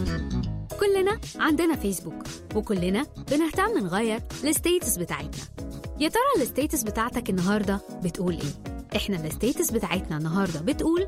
كلنا عندنا فيسبوك وكلنا بنهتم نغير الستيتس بتاعتنا يا ترى الستيتس بتاعتك النهارده بتقول ايه احنا الستيتس بتاعتنا النهارده بتقول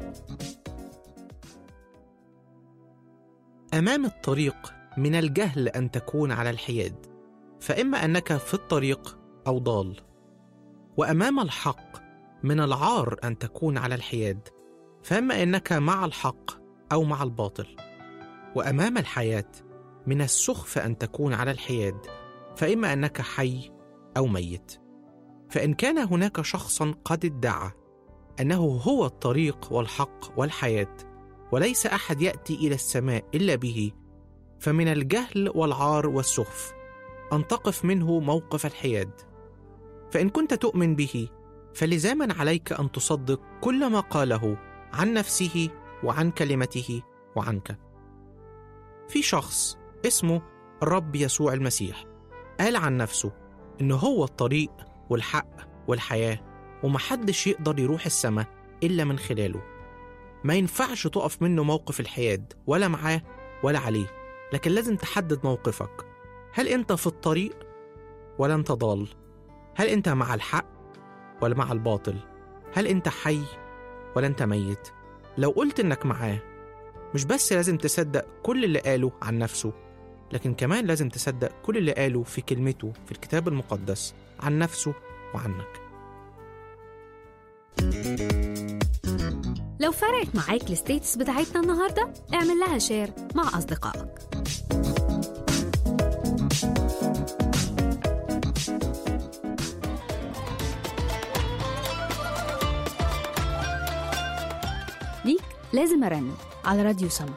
امام الطريق من الجهل ان تكون على الحياد فاما انك في الطريق او ضال وامام الحق من العار ان تكون على الحياد فاما انك مع الحق او مع الباطل وامام الحياه من السخف ان تكون على الحياد فاما انك حي او ميت فان كان هناك شخصا قد ادعى انه هو الطريق والحق والحياه وليس احد ياتي الى السماء الا به فمن الجهل والعار والسخف ان تقف منه موقف الحياد فان كنت تؤمن به فلزاما عليك ان تصدق كل ما قاله عن نفسه وعن كلمته وعنك في شخص اسمه الرب يسوع المسيح قال عن نفسه انه هو الطريق والحق والحياه ومحدش يقدر يروح السماء الا من خلاله ما ينفعش تقف منه موقف الحياد ولا معاه ولا عليه لكن لازم تحدد موقفك هل انت في الطريق ولا انت ضال هل انت مع الحق ولا مع الباطل هل انت حي ولا انت ميت لو قلت انك معاه مش بس لازم تصدق كل اللي قاله عن نفسه لكن كمان لازم تصدق كل اللي قاله في كلمته في الكتاب المقدس عن نفسه وعنك لو فرقت معاك الستيتس بتاعتنا النهارده اعمل لها شير مع اصدقائك ليك لازم ارنم على راديو سما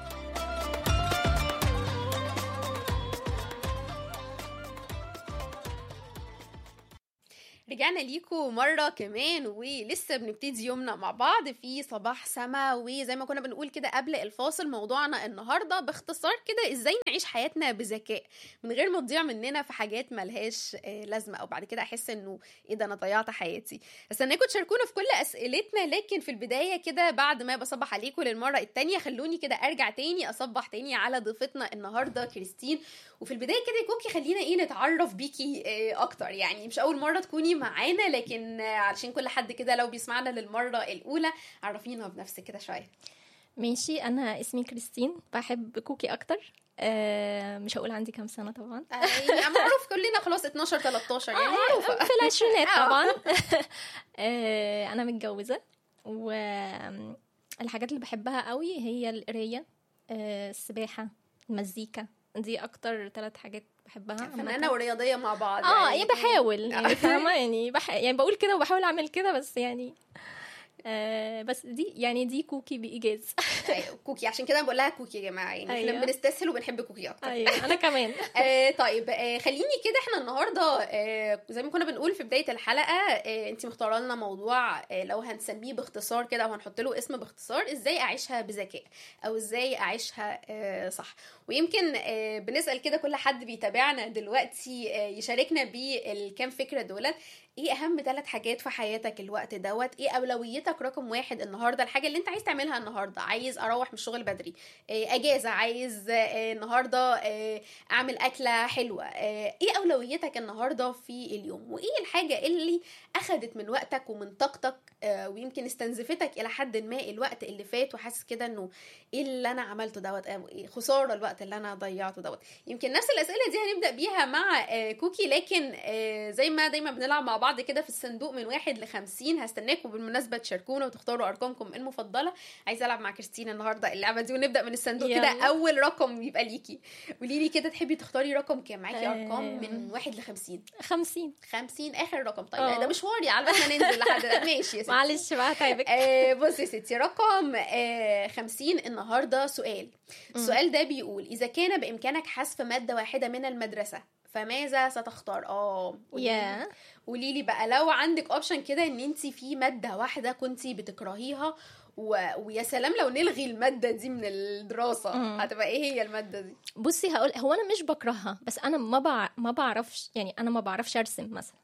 رجعنا ليكم مرة كمان ولسه بنبتدي يومنا مع بعض في صباح سما وزي ما كنا بنقول كده قبل الفاصل موضوعنا النهاردة باختصار كده ازاي نعيش حياتنا بذكاء من غير ما تضيع مننا في حاجات ملهاش آه، لازمة او بعد كده احس انه ايه ده انا ضيعت حياتي استناكم تشاركونا في كل اسئلتنا لكن في البداية كده بعد ما بصبح عليكم للمرة التانية خلوني كده ارجع تاني اصبح تاني على ضيفتنا النهاردة كريستين وفي البداية كده يا كوكي خلينا ايه نتعرف بيكي آه، اكتر يعني مش اول مرة تكوني معانا لكن آه، علشان كل حد كده لو بيسمعنا للمرة الاولى عرفينا بنفسك كده شوية ماشي انا اسمي كريستين بحب كوكي اكتر آه مش هقول عندي كام سنه طبعا آه، يعني معروف كلنا خلاص 12 13 يعني معروفة في العشرينات آه. طبعا آه انا متجوزه والحاجات اللي بحبها قوي هي القرايه آه السباحه المزيكا دي اكتر ثلاث حاجات بحبها عامة. فنانة ورياضية مع بعض اه يعني بحاول يعني فاهمه يعني بح... يعني بقول كده وبحاول اعمل كده بس يعني آه بس دي يعني دي كوكي بايجاز أيوة، كوكي عشان كده بقول لها كوكي يا جماعة يعني احنا أيوة. بنستسهل وبنحب كوكي اكتر ايوه انا كمان آه طيب آه خليني كده احنا النهارده آه زي ما كنا بنقول في بدايه الحلقه آه انت مختاره لنا موضوع آه لو هنسميه باختصار كده او هنحط له اسم باختصار ازاي اعيشها بذكاء او ازاي اعيشها آه صح ويمكن آه بنسال كده كل حد بيتابعنا دلوقتي آه يشاركنا بالكام فكره دولت ايه اهم ثلاث حاجات في حياتك الوقت دوت ايه اولويتك رقم واحد النهارده الحاجه اللي انت عايز تعملها النهارده عايز اروح من الشغل بدري إيه اجازه عايز إيه النهارده إيه اعمل اكله حلوه إيه ايه اولويتك النهارده في اليوم وايه الحاجه اللي اخدت من وقتك ومن طاقتك آه، ويمكن استنزفتك الى حد ما الوقت اللي فات وحاسس كده انه ايه اللي انا عملته دوت أو إيه خساره الوقت اللي انا ضيعته دوت يمكن نفس الاسئله دي هنبدا بيها مع آه، كوكي لكن آه، زي ما دايما بنلعب مع بعض كده في الصندوق من واحد لخمسين هستناكم بالمناسبه تشاركونا وتختاروا ارقامكم المفضله عايزه العب مع كريستينا النهارده اللعبه دي ونبدا من الصندوق كده يلا. اول رقم يبقى ليكي قولي لي كده تحبي تختاري رقم كام معاكي آه. ارقام من واحد لخمسين خمسين خمسين اخر رقم طيب آه. ده مشواري على بال ما ننزل لحد ده. ماشي يا ستي معلش بقى هتعبك آه بصي يا ستي رقم آه 50 النهارده سؤال السؤال ده بيقول اذا كان بامكانك حذف ماده واحده من المدرسه فماذا ستختار اه قولي لي- يا قولي لي بقى لو عندك اوبشن كده ان انت في ماده واحده كنت بتكرهيها و... ويا سلام لو نلغي الماده دي من الدراسه مم. هتبقى ايه هي الماده دي بصي هقول هو انا مش بكرهها بس انا ما بع... ما بعرفش يعني انا ما بعرفش ارسم مثلا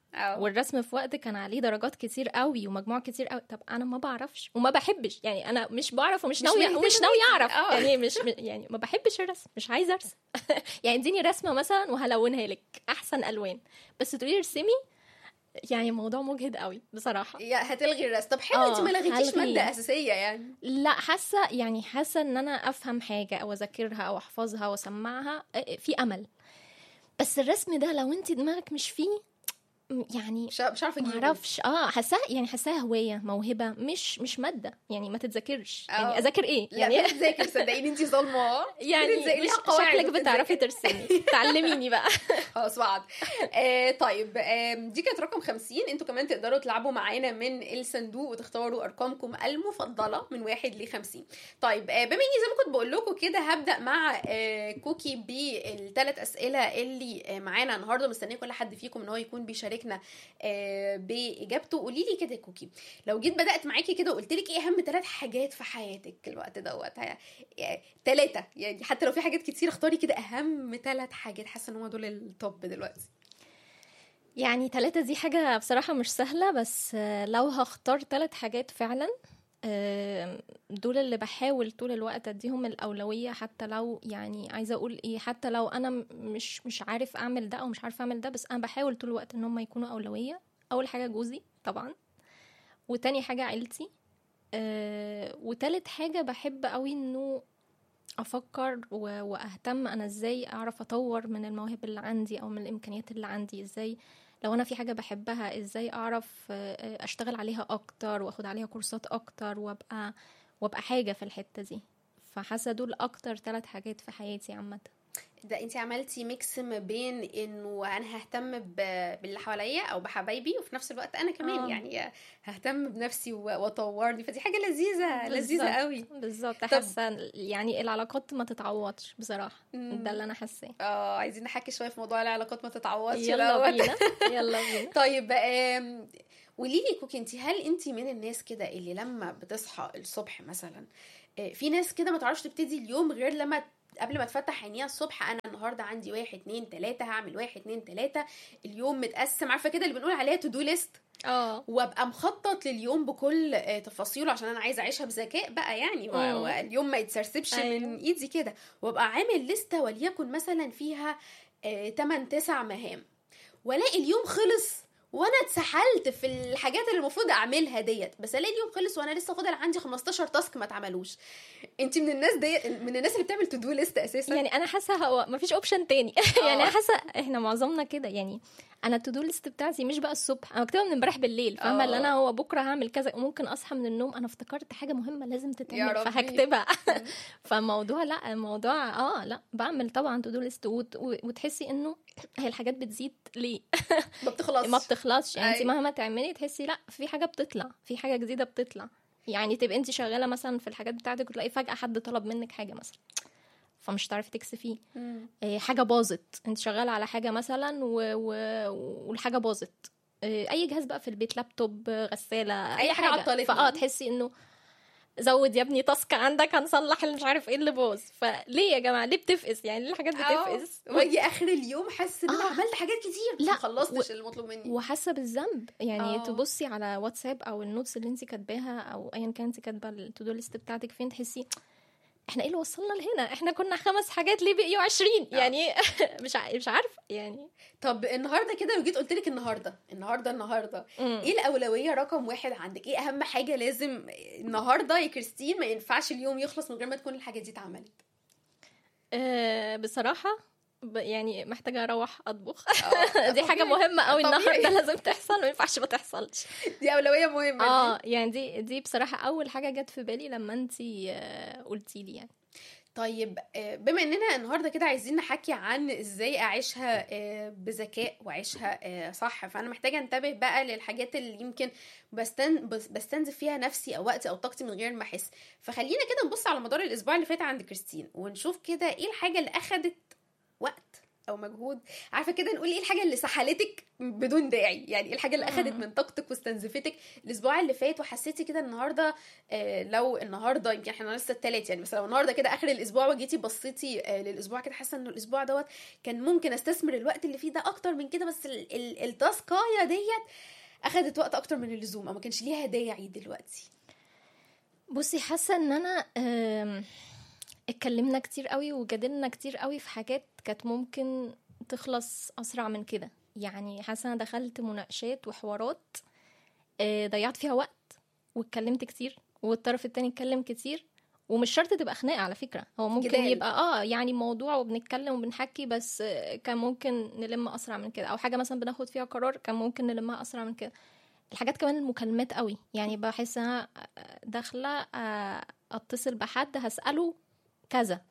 أو. والرسم في وقت كان عليه درجات كتير قوي ومجموع كتير قوي طب انا ما بعرفش وما بحبش يعني انا مش بعرف ومش مش ناويه من ومش ناويه اعرف اه. يعني مش يعني ما بحبش الرسم مش عايزه ارسم يعني اديني رسمه مثلا وهلونها لك احسن الوان بس تقولي ارسمي يعني الموضوع مجهد قوي بصراحه يا هتلغي الرسم طب حلو اه، انت ما لغيتيش هلغي. ماده اساسيه يعني لا حاسه يعني حاسه ان انا افهم حاجه او اذاكرها او احفظها واسمعها اه، في امل بس الرسم ده لو انت دماغك مش فيه م- يعني مش مش عارفه ما اجيبه اعرفش اه حاساها يعني حاساها هوايه موهبه مش مش ماده يعني ما تتذاكرش اه. يعني اذاكر ايه لا يعني بتذاكر صدقيني انت ظالمه يعني بتذاكري مش ليها قواعد شكلك وبتذاكري. بتعرفي ترسمي تعلميني بقى خلاص وعد آه طيب آه دي كانت رقم 50 انتوا كمان تقدروا تلعبوا معانا من الصندوق وتختاروا ارقامكم المفضله من واحد ل 50 طيب آه بما اني زي ما كنت بقول لكم كده هبدا مع آه كوكي بالثلاث اسئله اللي آه معانا النهارده مستنيه كل حد فيكم ان هو يكون بيشاركنا آه باجابته قولي لي كده يا كوكي لو جيت بدات معاكي كده وقلت لك ايه اهم ثلاث حاجات في حياتك الوقت دوت ثلاثه يعني حتى لو في حاجات كتير اختاري كده اهم ثلاث حاجات حاسه ان هم دول التوب دلوقتي يعني ثلاثة دي حاجة بصراحة مش سهلة بس آه، لو هختار ثلاث حاجات فعلا آه، دول اللي بحاول طول الوقت اديهم الأولوية حتى لو يعني عايزة اقول ايه حتى لو انا م- مش مش عارف اعمل ده او مش عارفة اعمل ده بس انا بحاول طول الوقت ان هم يكونوا أولوية اول حاجة جوزي طبعا وتاني حاجة عيلتي آه، وتالت حاجة بحب قوي انه افكر و- واهتم انا ازاي اعرف اطور من المواهب اللي عندي او من الامكانيات اللي عندي ازاي لو انا في حاجه بحبها ازاي اعرف آه، آه، اشتغل عليها اكتر واخد عليها كورسات اكتر وابقى وابقى حاجه في الحته دي فحاسه دول اكتر ثلاث حاجات في حياتي عامه ده انت عملتي ميكس ما بين انه انا ههتم ب- باللي حواليا او بحبايبي وفي نفس الوقت انا كمان آه. يعني ههتم بنفسي و- واطورني فدي حاجه لذيذه لذيذه بالظبط. قوي بالظبط حاسه يعني العلاقات ما تتعوضش بصراحه مم. ده اللي انا حاساه اه عايزين نحكي شويه في موضوع العلاقات ما تتعوضش يلا دوت. بينا يلا بينا طيب آم، قولي لي كوكي انت هل انت من الناس كده اللي لما بتصحى الصبح مثلا آه، في ناس كده ما تعرفش تبتدي اليوم غير لما قبل ما تفتح عينيها الصبح انا النهارده عندي واحد اتنين تلاته هعمل واحد اتنين تلاته اليوم متقسم عارفه كده اللي بنقول عليها تو دو ليست اه وابقى مخطط لليوم بكل آه، تفاصيله عشان انا عايزه اعيشها بذكاء بقى يعني و- مم. واليوم ما يتسرسبش أيوة. من ايدي كده وابقى عامل لستة وليكن مثلا فيها 8 9 مهام والاقي اليوم خلص وانا اتسحلت في الحاجات اللي المفروض اعملها ديت بس الاقي اليوم خلص وانا لسه فاضل عندي 15 تاسك ما اتعملوش انت من الناس ديت من الناس اللي بتعمل تو دو ليست اساسا يعني انا حاسه هو مفيش اوبشن تاني يعني آه. انا حاسه احنا معظمنا كده يعني انا التو دو ليست بتاعتي مش بقى الصبح انا بكتبها من امبارح بالليل فاهمه آه. اللي انا هو بكره هعمل كذا وممكن اصحى من النوم انا افتكرت حاجه مهمه لازم تتعمل ربي. فهكتبها فالموضوع لا الموضوع اه لا بعمل طبعا تو دو ليست وتحسي انه هي الحاجات بتزيد ليه ما بتخلصش ما بتخلصش يعني انت أيوة. مهما تعملي تحسي لا في حاجه بتطلع في حاجه جديده بتطلع يعني تبقى انت شغاله مثلا في الحاجات بتاعتك وتلاقي فجاه حد طلب منك حاجه مثلا فمش هتعرفي تكسفيه مم. إيه، حاجه باظت انت شغاله على حاجه مثلا و... و... والحاجه باظت إيه، اي جهاز بقى في البيت لابتوب غساله أي حاجة عطلتنا. فاه تحسي انه زود يا ابني تاسك عندك هنصلح اللي مش عارف ايه اللي باظ فليه يا جماعه ليه بتفقس يعني ليه الحاجات بتفقس آه. واجي اخر اليوم حاسه ان انا آه. عملت حاجات كتير لا، ما خلصتش المطلوب مني وحاسه بالذنب يعني آه. أوه. تبصي على واتساب او النوتس اللي انت كاتباها او ايا كان انت كاتبه التو دو ليست بتاعتك فين تحسي احنا ايه اللي وصلنا لهنا احنا كنا خمس حاجات ليه بقيوا 20 يعني مش ع- مش عارفه يعني طب النهارده كده لو جيت قلت لك النهارده النهارده النهارده مم. ايه الاولويه رقم واحد عندك ايه اهم حاجه لازم النهارده يا كريستين ما ينفعش اليوم يخلص من غير ما تكون الحاجه دي اتعملت أه بصراحه ب- يعني محتاجه اروح اطبخ آه، دي حاجه طبيعي. مهمه قوي طبيعي. النهارده لازم تحصل ما ينفعش ما تحصلش دي اولويه مهمه دي. اه يعني دي دي بصراحه اول حاجه جت في بالي لما انت قلتي لي يعني طيب آه، بما اننا النهارده كده عايزين نحكي عن ازاي اعيشها آه، بذكاء واعيشها آه، صح فانا محتاجه انتبه بقى للحاجات اللي يمكن بستن بس- بستنزف فيها نفسي او وقتي او طاقتي من غير ما احس فخلينا كده نبص على مدار الاسبوع اللي فات عند كريستين ونشوف كده ايه الحاجه اللي اخدت وقت او مجهود عارفه كده نقول ايه الحاجه اللي سحلتك بدون داعي يعني إيه الحاجه اللي اخدت من طاقتك واستنزفتك الاسبوع اللي فات وحسيتي كده النهارده آه لو النهارده يمكن احنا لسه التلات يعني بس لو النهارده كده اخر الاسبوع وجيتي بصيتي آه للاسبوع كده حاسه انه الاسبوع دوت كان ممكن استثمر الوقت اللي فيه ده اكتر من كده بس ال- ال- التاسكايه ديت اخدت وقت اكتر من اللزوم او ما كانش ليها داعي دلوقتي بصي حاسه ان انا آم، اتكلمنا كتير قوي وجادلنا كتير قوي في حاجات كانت ممكن تخلص اسرع من كده يعني حاسه انا دخلت مناقشات وحوارات آه، ضيعت فيها وقت واتكلمت كتير والطرف التاني اتكلم كتير ومش شرط تبقى خناقه على فكره هو ممكن جدال. يبقى اه يعني موضوع وبنتكلم وبنحكي بس آه، كان ممكن نلم اسرع من كده او حاجه مثلا بناخد فيها قرار كان ممكن نلمها اسرع من كده الحاجات كمان المكالمات قوي يعني بحس انا داخله آه، اتصل بحد هساله كذا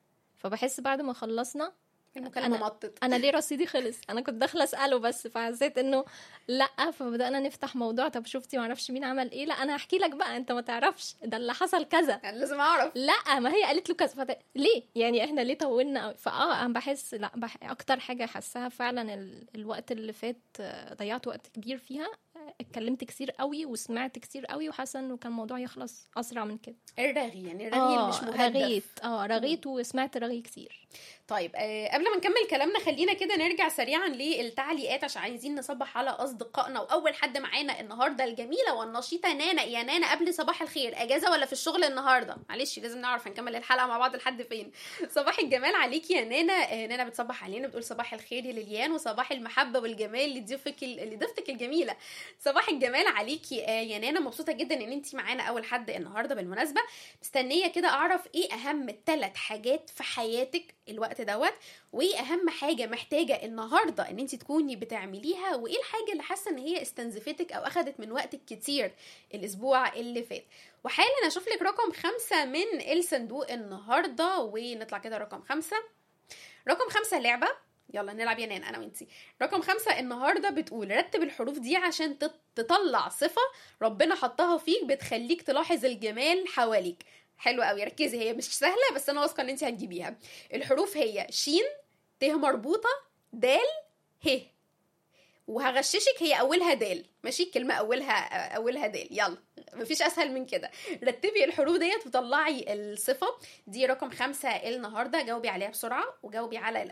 فبحس بعد ما خلصنا المكالمه أنا- مطت انا ليه رصيدي خلص انا كنت داخله اساله بس فحسيت انه لا فبدانا نفتح موضوع طب شفتي معرفش مين عمل ايه لا انا هحكي لك بقى انت ما تعرفش ده اللي حصل كذا يعني لازم اعرف لا ما هي قالت له كذا فت... ليه يعني احنا ليه طولنا قوي فاه انا بحس لا بح... اكتر حاجه حاساها فعلا ال... الوقت اللي فات آه، ضيعت وقت كبير فيها آه، اتكلمت كتير قوي وسمعت كتير قوي وحاسه انه كان الموضوع يخلص اسرع من كده الرغي يعني الرغي اللي مش مهدف رغيت اه رغيت وسمعت رغي كتير طيب آه قبل ما نكمل كلامنا خلينا كده نرجع سريعا للتعليقات عشان عايزين نصبح على اصدقائنا واول حد معانا النهارده الجميله والنشيطه نانا يا نانا قبل صباح الخير اجازه ولا في الشغل النهارده معلش لازم نعرف هنكمل الحلقه مع بعض لحد فين صباح الجمال عليكي يا نانا آه نانا بتصبح علينا بتقول صباح الخير يا ليليان وصباح المحبه والجمال لضيفك ال- لضيفتك الجميله صباح الجمال عليكي آه يا نانا مبسوطه جدا ان انت معانا اول حد النهارده بالمناسبه مستنيه كده اعرف ايه اهم ثلاث حاجات في حياتك الوقت دوت وايه اهم حاجه محتاجه النهارده ان انت تكوني بتعمليها وايه الحاجه اللي حاسه ان هي استنزفتك او اخدت من وقتك كتير الاسبوع اللي فات وحالا اشوف لك رقم خمسة من الصندوق النهارده ونطلع كده رقم خمسة رقم خمسة لعبة يلا نلعب يا نان انا وانتي رقم خمسة النهارده بتقول رتب الحروف دي عشان تط- تطلع صفة ربنا حطها فيك بتخليك تلاحظ الجمال حواليك حلو قوي ركزي هي مش سهله بس انا واثقه ان انت هتجيبيها الحروف هي شين ت مربوطه دال ه وهغششك هي اولها دال ماشي الكلمه اولها اولها دال يلا مفيش اسهل من كده رتبي الحروف ديت وطلعي الصفه دي رقم خمسة النهارده جاوبي عليها بسرعه وجاوبي على